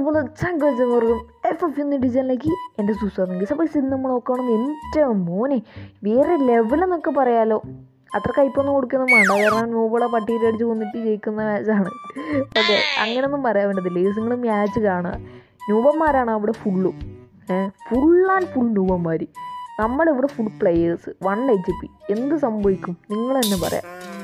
പോലെ ചങ്കോച്ചമർഗം F F എന്ന ഡിജനിലേക്ക് എൻ്റെ സുസ്വാദം അപ്പോൾ ഇന്ന് നമ്മൾ നോക്കണം എൻ്റെ മോനെ വേറെ ലെവലെന്നൊക്കെ പറയാലോ അത്ര കയ്പൊന്നും കൊടുക്കൊന്നും വേണ്ട കാരണം നൂബളെ പട്ടിയിട്ട് അടിച്ച് കൊന്നിട്ട് ജയിക്കുന്ന മാച്ചാണ് ഓക്കെ അങ്ങനെയൊന്നും പറയാൻ പറ്റത്തില്ല ഈ നിങ്ങൾ മാച്ച് കാണുക നൂബന്മാരാണ് അവിടെ ഫുള്ളും ഫുൾ ആൻഡ് ഫുൾ നൂബന്മാർ നമ്മളിവിടെ full players one H P എന്ത് സംഭവിക്കും നിങ്ങൾ തന്നെ പറയാം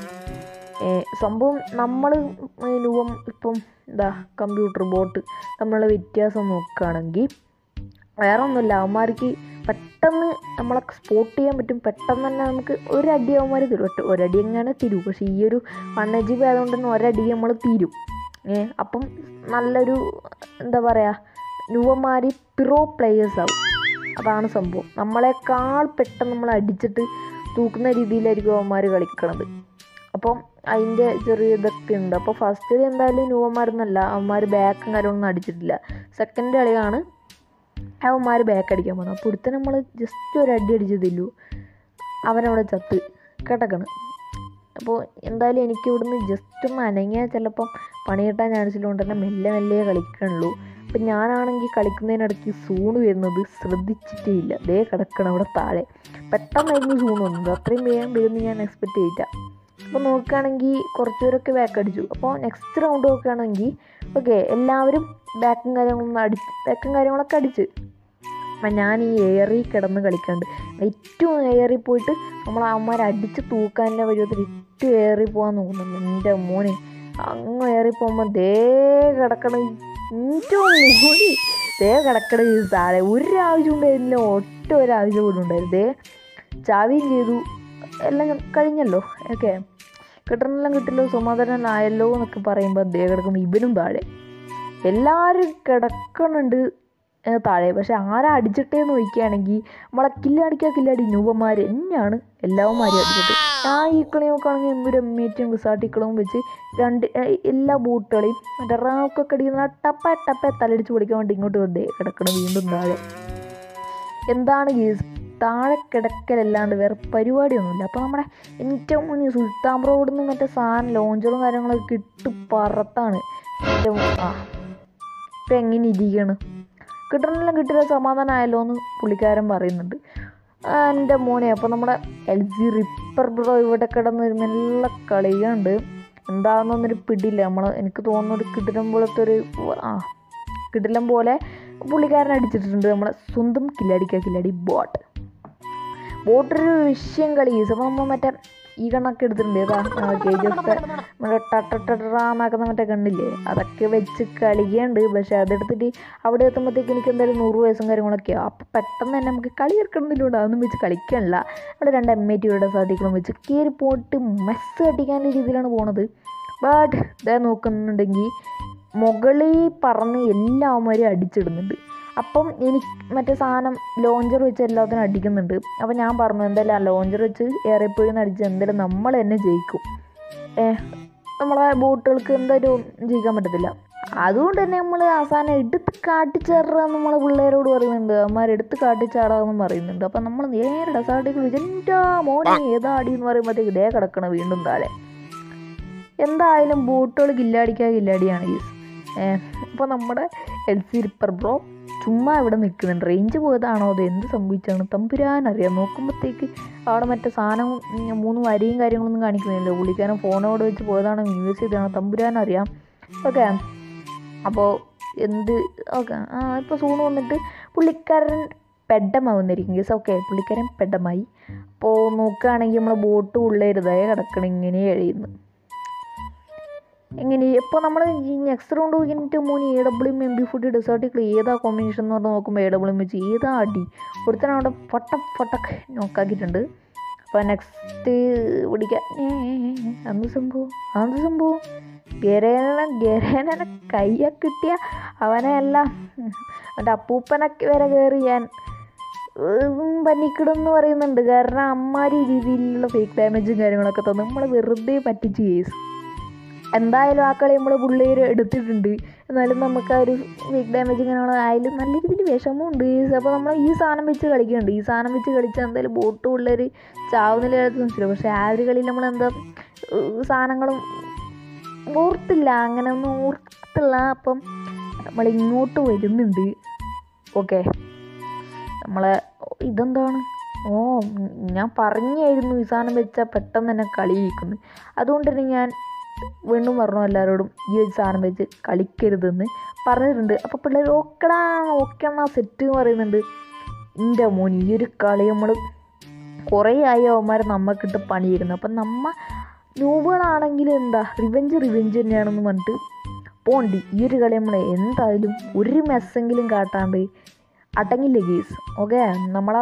ഏ, സംഭവം നമ്മൾ രൂപം ഇപ്പം എന്താ കമ്പ്യൂട്ടർ ബോട്ട് തമ്മിലുള്ള വ്യത്യാസം നോക്കുകയാണെങ്കിൽ വേറെ ഒന്നുമില്ല അവന്മാർക്ക് പെട്ടെന്ന് നമ്മളെ സ്പോട്ട് ചെയ്യാൻ പറ്റും പെട്ടെന്ന് തന്നെ നമുക്ക് ഒരടി അവന്മാർ തരും ഒറ്റ ഒരടി എങ്ങനെ തരും പക്ഷേ ഈ ഒരു വൺ എച്ച് ബി ആയതുകൊണ്ട് തന്നെ ഒരടി നമ്മൾ തീരും ഏ അപ്പം നല്ലൊരു എന്താ പറയുക യുവന്മാർ പിറോ പ്ലെയേഴ്സ് ആവും അതാണ് സംഭവം നമ്മളെക്കാൾ പെട്ടെന്ന് നമ്മൾ അടിച്ചിട്ട് തൂക്കുന്ന രീതിയിലായിരിക്കും അവന്മാർ കളിക്കണത് അപ്പം അതിൻ്റെ ചെറിയ ഇതൊക്കെ ഉണ്ട് അപ്പോൾ ഫസ്റ്റിൽ എന്തായാലും ന്യൂവന്മാരൊന്നല്ല അവന്മാർ ബാക്കും കാര്യമൊന്നും അടിച്ചിട്ടില്ല സെക്കൻഡ് കളിയാണ് അവന്മാർ ബാക്ക് അടിക്കാൻ പോകുന്നത് അപ്പോൾ ഇവിടുത്തെ നമ്മൾ ജസ്റ്റ് ഒരു അടി അടിച്ചതില്ലു അവനവിടെ ചത്ത് കിടക്കണം അപ്പോൾ എന്തായാലും എനിക്ക് ഇവിടുന്ന് ജസ്റ്റ് ഒന്ന് അനങ്ങിയാൽ ചിലപ്പം പണി കിട്ടാൻ ചാൻസ് ഉള്ളതുകൊണ്ട് തന്നെ മെല്ലെ മെല്ലെ കളിക്കണുള്ളൂ അപ്പം ഞാനാണെങ്കിൽ കളിക്കുന്നതിനിടയ്ക്ക് സൂണ് വരുന്നത് ശ്രദ്ധിച്ചിട്ടേ ഇല്ല ദേ കിടക്കണം അവിടെ താഴെ പെട്ടെന്നായിരുന്നു സൂൺ വന്നത് അത്രയും വേഗം വരുമെന്ന് ഞാൻ എക്സ്പെക്റ്റ് ചെയ്തില്ല അപ്പോൾ നോക്കുകയാണെങ്കിൽ കുറച്ചുപേരൊക്കെ ബാക്ക് അടിച്ചു അപ്പോൾ നെക്സ്റ്റ് റൗണ്ട് നോക്കുകയാണെങ്കിൽ ഓക്കെ എല്ലാവരും ബാക്കും കാര്യങ്ങളൊന്നും അടിച്ച് ബാക്കും കാര്യങ്ങളൊക്കെ അടിച്ച് അപ്പം ഞാൻ ഈ എയറിൽ കിടന്ന് കളിക്കാണ്ട് ഏറ്റവും എയറിൽ പോയിട്ട് നമ്മൾ അവന്മാർ അടിച്ച് തൂക്കാനുള്ള പരുവത്തിൽ ഏറ്റവും എയറിൽ പോകാൻ നോക്കുന്നുണ്ട് എൻ്റെ മോനെ അങ്ങ് എയറിൽ പോകുമ്പോൾ ദേ കിടക്കണ ഏറ്റവും മോനെ ദേ കിടക്കണ ഈ താഴെ ഒരു ആവശ്യം ഉണ്ടായിരുന്നില്ല ഒറ്റ ഒരു ആവശ്യം പോലും ഉണ്ടായിരുന്നു ദേ ചാവുകയും ചെയ്തു എല്ലാം കഴിഞ്ഞല്ലോ ഓക്കെ കിട്ടണമെല്ലാം കിട്ടില്ലോ സമാധാനമായല്ലോ എന്നൊക്കെ പറയുമ്പോൾ ദേ കിടക്കുന്നു ഇവനും താഴെ എല്ലാവരും കിടക്കണുണ്ട് ഏ, താഴെ പക്ഷെ ആരാ അടിച്ചിട്ടേന്ന് ചോദിക്കുകയാണെങ്കിൽ നമ്മളെ കില്ലടിക്കുക കില്ലടി നൂപന്മാർ തന്നെയാണ് എല്ലാവന്മാരും അടിച്ചിട്ട് ഞാൻ ഈ കളി നോക്കുകയാണെങ്കിൽ ഒരു എമ്മേറ്റും വിസാട്ടിക്കളും വെച്ച് രണ്ട് ഏ, എല്ലാ ബൂട്ടുകളെയും മറ്റേ റാക്കൊക്കെ അടിക്കുന്ന ടപ്പ ടപ്പ തലടിച്ച് പൊളിക്കാൻ വേണ്ടി ഇങ്ങോട്ട് വെറുതെ കിടക്കണം വീണ്ടും താഴെ എന്താണ് കേസ് താഴെ കിടക്കലല്ലാണ്ട് വേറെ പരിപാടിയൊന്നുമില്ല അപ്പോൾ നമ്മുടെ ഏറ്റവും മുന്നിൽ സുൽത്താൻ റോഡിൽ നിന്ന് മറ്റേ സാധനം ലോഞ്ചറും കാര്യങ്ങളൊക്കെ ഇട്ട് പറത്താണ് ഏറ്റവും ആ ഇപ്പം എങ്ങനെ ഇരിക്കണം കിട്ടണമെല്ലാം കിട്ടില്ല സമാധാനമായല്ലോ എന്ന് പുള്ളിക്കാരൻ പറയുന്നുണ്ട് ആ, എൻ്റെ മോനെ അപ്പോൾ നമ്മുടെ എൽ ജി റിപ്പർ ബ്രോ ഇവിടെ കിടന്ന് ഒരു മെല്ലെ കളിയുണ്ട് എന്താണെന്നൊന്നൊരു പിടിയില്ല നമ്മൾ എനിക്ക് തോന്നുന്നു ഒരു കിടിലം പോലത്തെ ഒരു ആ കിടിലം പോലെ പുള്ളിക്കാരൻ അടിച്ചിട്ടുണ്ട് നമ്മളെ സ്വന്തം കില്ലടിക്കുക കില്ലടി ബോട്ട് ബോട്ടൊരു വിഷയം കളി അപ്പോൾ നമ്മൾ മറ്റേ ഈ കണ്ണൊക്കെ എടുത്തിട്ടുണ്ട് ഏതാ കെ ജി എഫത്തെ നമ്മുടെ ടട്ടട്ടറാന്നാക്കുന്ന മറ്റേ കണ്ണില്ലേ അതൊക്കെ വെച്ച് കളിക്കുന്നുണ്ട് പക്ഷെ അതെടുത്തിട്ട് അവിടെ എത്തുമ്പോഴത്തേക്ക് എനിക്ക് എന്തായാലും നൂറ് വയസ്സും കാര്യങ്ങളൊക്കെയാണ് അപ്പോൾ പെട്ടെന്ന് തന്നെ നമുക്ക് കളി ഇറക്കണമെന്നില്ലുണ്ട് അതൊന്നും വെച്ച് കളിക്കണില്ല അവിടെ രണ്ട് എം ഐ ടിയുടെ സാധികളും വെച്ച് കയറി പോയിട്ട് മെസ്സ് കട്ടിക്കാൻ്റെ രീതിയിലാണ് പോണത് ബട്ട് ഇതേ നോക്കുന്നുണ്ടെങ്കിൽ മുകളിൽ പറന്ന് എല്ലാവന്മാരും അടിച്ചിടുന്നുണ്ട് അപ്പം എനിക്ക് മറ്റേ സാധനം ലോഞ്ചർ വെച്ച് എല്ലാത്തിനും അടിക്കുന്നുണ്ട് അപ്പം ഞാൻ പറഞ്ഞു എന്തായാലും ആ ലോഞ്ചർ വെച്ച് ഏറെപ്പോഴും അടിച്ച് എന്തായാലും നമ്മൾ തന്നെ ജയിക്കും ഏ നമ്മളെ ബോട്ടുകൾക്ക് എന്തായാലും ജയിക്കാൻ പറ്റത്തില്ല അതുകൊണ്ട് തന്നെ നമ്മൾ അവസാനം എടുത്ത് കാട്ടിച്ചേറാൻ നമ്മളെ പിള്ളേരോട് പറയുന്നുണ്ട് അമ്മമാർ എടുത്ത് കാട്ടിച്ചാടാന്ന് പറയുന്നുണ്ട് അപ്പം നമ്മൾ നേരെ ഡെസാർട്ടിൽ വിളിച്ച് എൻ്റെ മോനെ ഏതാ അടി എന്ന് പറയുമ്പോഴത്തേക്ക് ഇതേ കിടക്കണം വീണ്ടും താഴെ എന്തായാലും ബോട്ടുകൾ കില്ലാടിക്കാൻ കില്ലാടിയാണ് ഈ അപ്പോൾ നമ്മുടെ എൽ സി റിപ്പർ ബ്രോ ചുമ്മാ ഇവിടെ നിൽക്കുന്നുണ്ട് റേഞ്ച് പോയതാണോ അത് എന്ത് സംഭവിച്ചാണ് തമ്പുരാൻ അറിയാം നോക്കുമ്പോഴത്തേക്ക് അവിടെ മറ്റേ സാധനം ഉം, മൂന്ന് വരിയും കാര്യങ്ങളൊന്നും കാണിക്കുന്നില്ല പുള്ളിക്കാരൻ ഫോണോട് വെച്ച് പോയതാണോ യൂസ് ചെയ്തതാണോ തമ്പുരാൻ അറിയാം ഓക്കെ അപ്പോൾ എന്ത് ഓക്കെ ആ ഇപ്പോൾ സൂണ് വന്നിട്ട് പുള്ളിക്കാരൻ പെഡമാവുന്നിരിക്കും കേസ് ഓക്കെ പുള്ളിക്കാരൻ പെഡമായി അപ്പോൾ നോക്കുകയാണെങ്കിൽ നമ്മളെ ബോട്ട് ഉള്ളരുതായ കിടക്കണം ഇങ്ങനെ കഴിയുന്നു എങ്ങനെ ഇപ്പോൾ നമ്മൾ ഈ നെക്സ്റ്റ് റൗണ്ട് കഴിഞ്ഞിട്ട് മൂന്ന് A W M B food ഡെസേർട്ടിൽ ഏതാ കോമ്പിനേഷൻ എന്ന് പറഞ്ഞ് നോക്കുമ്പോൾ എ ഡബ്ല്യു വെച്ച് ഏതാ അടി ഒരുത്തനെ അവിടെ പൊട്ട പൊട്ടക്ക് നോക്കാക്കിയിട്ടുണ്ട് അപ്പോൾ നെക്സ്റ്റ് പിടിക്കാൻ എന്ത് സംഭവം എന്ത് സംഭവം ഗരേന ഗരേനെ കയ്യൊക്കെ കിട്ടിയ അവനെ അല്ല അവൻ്റെ അപ്പൂപ്പനൊക്കെ വരെ കയറി ഞാൻ പന്നിക്കിടും എന്ന് പറയുന്നുണ്ട് കാരണം അമ്മാരി രീതിയിലുള്ള ഫേക്ക് ഡാമേജും കാര്യങ്ങളൊക്കെ തന്നു നമ്മൾ വെറുതെ പറ്റിച്ച് കേസ് എന്തായാലും ആ കളി നമ്മൾ പിള്ളേർ എടുത്തിട്ടുണ്ട് എന്നാലും നമുക്ക് ആ ഒരു വീക്ക് ഡാമേജ് ഇങ്ങനെ ആയാലും നല്ല രീതിയിൽ വിഷമമുണ്ട് അപ്പോൾ നമ്മൾ ഈ സാധനം വെച്ച് കളിക്കുന്നുണ്ട് ഈ സാധനം വെച്ച് കളിച്ചാൽ എന്തായാലും ബോട്ട് പിള്ളേർ ചാവുന്നില്ല മനസ്സിലാവും പക്ഷേ ആ ഒരു കളിയിൽ നമ്മൾ എന്താ സാധനങ്ങളും ഓർത്തില്ല അങ്ങനെ ഒന്നും ഓർത്തില്ല അപ്പം നമ്മൾ ഇങ്ങോട്ട് വരുന്നുണ്ട് ഓക്കെ നമ്മളെ ഇതെന്താണ് ഓ ഉം, ഞാൻ പറഞ്ഞായിരുന്നു ഈ സാധനം വെച്ചാൽ പെട്ടെന്ന് തന്നെ കളി ജയിക്കുന്നു അതുകൊണ്ട് തന്നെ ഞാൻ വീണ്ടും പറഞ്ഞു എല്ലാവരോടും ഈ ഒരു സാധനം വെച്ച് കളിക്കരുതെന്ന് പറഞ്ഞിട്ടുണ്ട് അപ്പോൾ പിള്ളേർ ഓക്കടാ ഓക്കെണ്ണ സെറ്റ് എന്ന് പറയുന്നുണ്ട് എൻ്റെ മോൻ ഈ ഒരു കളി നമ്മൾ കുറേ ആയി അവന്മാർ നമ്മക്കിട്ട് പണിയിരുന്നു അപ്പം നമ്മ ന്യൂബുകളാണെങ്കിൽ എന്താ റിവെഞ്ച് റിവെഞ്ച് തന്നെയാണെന്ന് പറഞ്ഞിട്ട് പോണ്ടി ഈ ഒരു കളി നമ്മൾ എന്തായാലും ഒരു മെസ്സെങ്കിലും കാട്ടാണ്ട് അടങ്ങില്ല ഗീസ് ഓക്കെ നമ്മളെ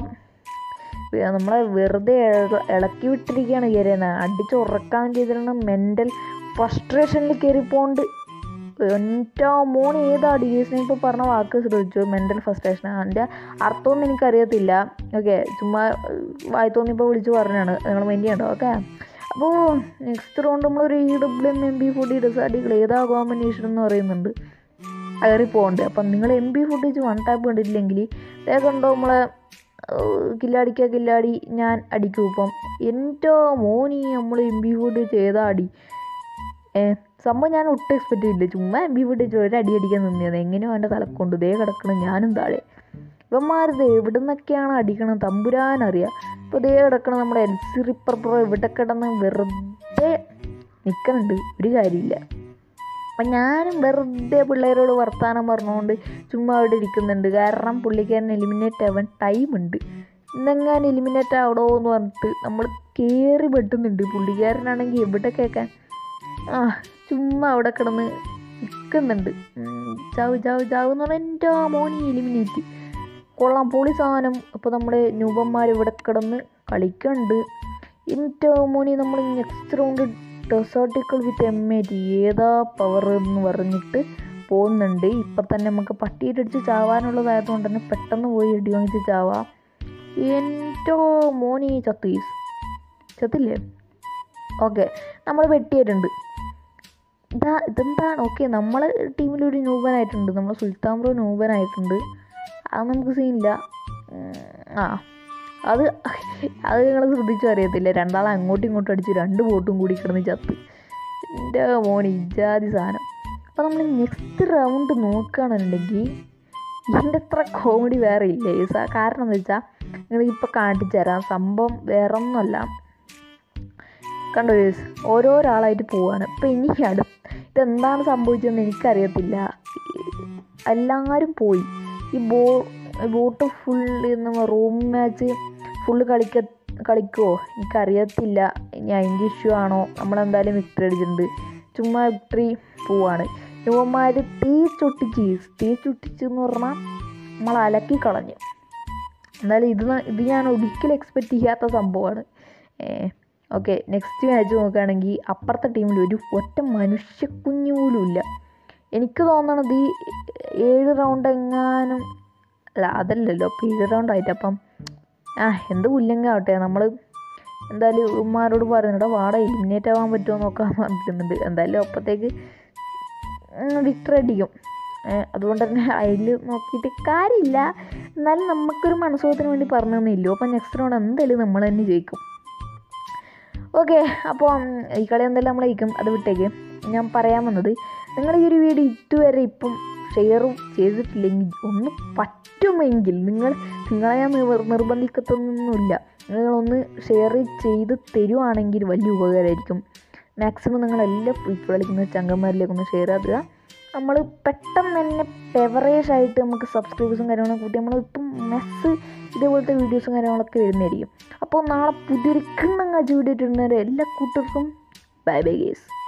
വെ- നമ്മളെ വെറുതെ ഇള- ഇളക്കി വിട്ടിരിക്കുകയാണ് കയറിയെന്ന് അടിച്ച് ഉറക്കാൻ ചെയ്തിരുന്ന മെൻ്റൽ ഫ്രസ്ട്രേഷനിൽ കയറിപ്പോണ്ട് എൻ്റെ മോൻ ഏതാ ഡീസിനെ ഇപ്പോൾ പറഞ്ഞ വാക്ക് ശ്രദ്ധിച്ചു മെൻ്റൽ ഫ്രസ്ട്രേഷൻ അതിൻ്റെ അർത്ഥമൊന്നും എനിക്കറിയത്തില്ല ഓക്കെ ചുമ്മാ വായി തോന്നിയപ്പോൾ വിളിച്ച് പറഞ്ഞാണ് നിങ്ങൾ മെൻ്റി ഉണ്ടോ ഓക്കെ അപ്പോൾ നെക്സ്റ്റ് റൗണ്ട് നമ്മളൊരു E W M M B food ഇടസാടികൾ ഏതാ കോമ്പിനേഷൻ എന്ന് പറയുന്നുണ്ട് കയറി പോകണ്ടേ അപ്പം നിങ്ങൾ M B footage one tap കണ്ടിട്ടില്ലെങ്കിൽ ദേ കണ്ടോ നമ്മളെ കില്ലാടിക്ക കില്ലാടി ഞാൻ അടിക്കും ഇപ്പം എൻ്റെ മോനി നമ്മൾ എം ബി ഫുട്ടേജ് ഏതാ അടി ഏ സംഭവം ഞാൻ ഒട്ടും എക്സ്പെക്റ്റ് ചെയ്തില്ല ചുമ്മാ എം ബി ഫുട്ടേജ് ഒരു അടി അടിക്കാൻ നിന്നത് എങ്ങനെയോ അവൻ്റെ തലക്കൊണ്ട് ദേ കിടക്കണം ഞാനും താഴെ ഇവന്മാരിത് എവിടെ നിന്നൊക്കെയാണ് അടിക്കണം തമ്പുരാനറിയാം ഇപ്പോൾ ദേ കിടക്കണം നമ്മുടെ എൽ സി റിപ്പർ പ്രോ ഇവിടെ കിടന്ന് വെറുതെ നിൽക്കുന്നുണ്ട് ഒരു കാര്യമില്ല അപ്പം ഞാനും വെറുതെ പിള്ളേരോട് വർത്തമാനം പറഞ്ഞുകൊണ്ട് ചുമ്മാ അവിടെ ഇരിക്കുന്നുണ്ട് കാരണം പുള്ളിക്കാരൻ എലിമിനേറ്റ് ആവാൻ ടൈമുണ്ട് ഇന്നെങ്ങാനും എലിമിനേറ്റ് ആവടോ എന്ന് പറഞ്ഞിട്ട് നമ്മൾ കയറി വെട്ടുന്നുണ്ട് പുള്ളിക്കാരനാണെങ്കിൽ എവിടെ കേൾക്കാൻ ആ ചുമ്മാ അവിടെ കിടന്ന് നിൽക്കുന്നുണ്ട് ഉം, ചാവ് ചാവ് ചാവ് എന്ന് പറഞ്ഞാൽ എൻ്റെ മോനി എലിമിനേറ്റ് കൊള്ളാം പൊളി സാധനം ഇപ്പോൾ നമ്മുടെ ന്യൂബന്മാർ ഇവിടെ കിടന്ന് കളിക്കുന്നുണ്ട് എൻ്റെ മോനി നമ്മൾ നെക്സ്റ്റ് റൗണ്ട് ഡെസേർട്ടിക്കൽ വിത്ത് എം എ ടി ഏതാ പവർ എന്ന് പറഞ്ഞിട്ട് പോകുന്നുണ്ട് ഇപ്പം തന്നെ നമുക്ക് പട്ടിയിട്ടടിച്ച് ചാവാനുള്ളതായതുകൊണ്ട് തന്നെ പെട്ടെന്ന് പോയി ഇടി വാങ്ങിച്ച് ചാവാം എൻ്റെ മോനി ചത്തീസ് ചത്തില്ലേ ഓക്കെ നമ്മൾ വെട്ടിയിട്ടുണ്ട് ഇതാ ഇതെന്താണ് ഓക്കെ നമ്മളെ ടീമിലൊരു നൂപനായിട്ടുണ്ട് നമ്മൾ സുൽത്താൻ ബ്രോ നൂപനായിട്ടുണ്ട് അത് നമുക്ക് സീനില്ല ഉം, ആ അത് അത് നിങ്ങൾ ശ്രദ്ധിച്ചു അറിയത്തില്ല രണ്ടാളെ അങ്ങോട്ടും ഇങ്ങോട്ടും അടിച്ച് രണ്ട് ബോട്ടും കൂടി കിടന്ന് ചത്ത് എൻ്റെ മോൻ ഇജാതി സാധനം അപ്പോൾ നമ്മൾ നെക്സ്റ്റ് റൗണ്ട് നോക്കുകയാണെന്നുണ്ടെങ്കിൽ ഇതിൻ്റെ അത്ര കോമഡി വേറെ ഇല്ല ഈ സാ കാരണം എന്ന് വെച്ചാൽ നിങ്ങളിപ്പോൾ കാണിച്ചു തരാം സംഭവം വേറെ ഒന്നുമല്ല കണ്ടോ യേസ് ഓരോരാളായിട്ട് പോവാണ് ഇപ്പം ഇനി അടു ഇതെന്താണ് സംഭവിച്ചതെന്ന് എനിക്കറിയത്തില്ല എല്ലാവരും പോയി ഈ ബോ ബോട്ട് ഫുൾ എന്ന് റൂം മാച്ച് ഫുള്ള് കളിക്ക കളിക്കുമോ എനിക്കറിയത്തില്ല ഇനി അതിൻ്റെ ഇഷ്യൂ ആണോ നമ്മളെന്തായാലും വിക്ടറി അടിച്ചിട്ടുണ്ട് ചുമ്മാ വിക്ടറി പോവാണ് യുവന്മാർ തീ ചൊട്ടിച്ച് തീ ചൊട്ടിച്ച് എന്ന് പറഞ്ഞാൽ നമ്മൾ അലക്കി കളഞ്ഞു എന്നാലും ഇത് ന- ഇത് ഞാൻ ഒരിക്കലും എക്സ്പെക്റ്റ് ചെയ്യാത്ത സംഭവമാണ് ഓക്കെ നെക്സ്റ്റ് മാച്ച് നോക്കുകയാണെങ്കിൽ അപ്പുറത്തെ ടീമിൽ ഒരു ഒറ്റ മനുഷ്യക്കുഞ്ഞു പോലും ഇല്ല എനിക്ക് തോന്നണത് ഈ ഏഴ് റൗണ്ട് എങ്ങാനും അല്ല അതല്ലല്ലോ അപ്പോൾ ഏഴ് റൗണ്ട് ആയിട്ട് അപ്പം ആ എന്ത് പുല്ലെങ്ക ആവട്ടെ നമ്മൾ എന്തായാലും ഉമ്മാരോട് പറയുന്നുണ്ട് വാട എലിമിനേറ്റ് ആവാൻ പറ്റുമോ നോക്കാൻ പറഞ്ഞിരുന്നുണ്ട് എന്തായാലും അപ്പോഴത്തേക്ക് വിക്ടർ അടിക്കും ഏ, അതുകൊണ്ട് തന്നെ അതിൽ നോക്കിയിട്ട് കാര്യമില്ല എന്നാലും നമുക്കൊരു മനസ്സുഖത്തിന് വേണ്ടി പറഞ്ഞു തന്നില്ലോ അപ്പം നെക്സ്റ്റ് റൗണ്ട് എന്തായാലും നമ്മൾ തന്നെ ജയിക്കും ഓക്കെ അപ്പോൾ ഉം, ഈ കളി എന്തായാലും നമ്മൾ ജയിക്കും അത് വിട്ടേക്ക് ഞാൻ പറയാൻ വന്നത് നിങ്ങൾ ഈ ഒരു വീഡിയോ ഇതുവരെ ഇപ്പം ഷെയറും ചെയ്തിട്ടില്ലെങ്കിൽ ഒന്ന് പറ്റുമെങ്കിൽ നിങ്ങൾ നിങ്ങളെ ഞാൻ നിർ നിർബന്ധിക്കത്തൊന്നുമില്ല നിങ്ങളൊന്ന് ഷെയർ ചെയ്ത് തരുവാണെങ്കിൽ വലിയ ഉപകാരമായിരിക്കും മാക്സിമം നിങ്ങളെല്ലാം ഇപ്പോൾ കളിക്കുന്ന ചങ്കന്മാരിലേക്ക് ഒന്ന് ഷെയർ ആക്കുക നമ്മൾ പെട്ടെന്ന് തന്നെ പെവറേജ് ആയിട്ട് നമുക്ക് സബ്സ്ക്രൈബേഴ്സും കാര്യങ്ങളൊക്കെ കൂട്ടി നമ്മളിപ്പം മെസ്സ് ഇതേപോലത്തെ വീഡിയോസും കാര്യങ്ങളൊക്കെ വരുന്നതായിരിക്കും അപ്പോൾ നാളെ പുതിയൊരു കിണ്ണങ്ങാച്ച് വീഡിയോ ഇട്ടുന്നവരെ എല്ലാ കൂട്ടർക്കും ബൈ ബൈ ഗേസ്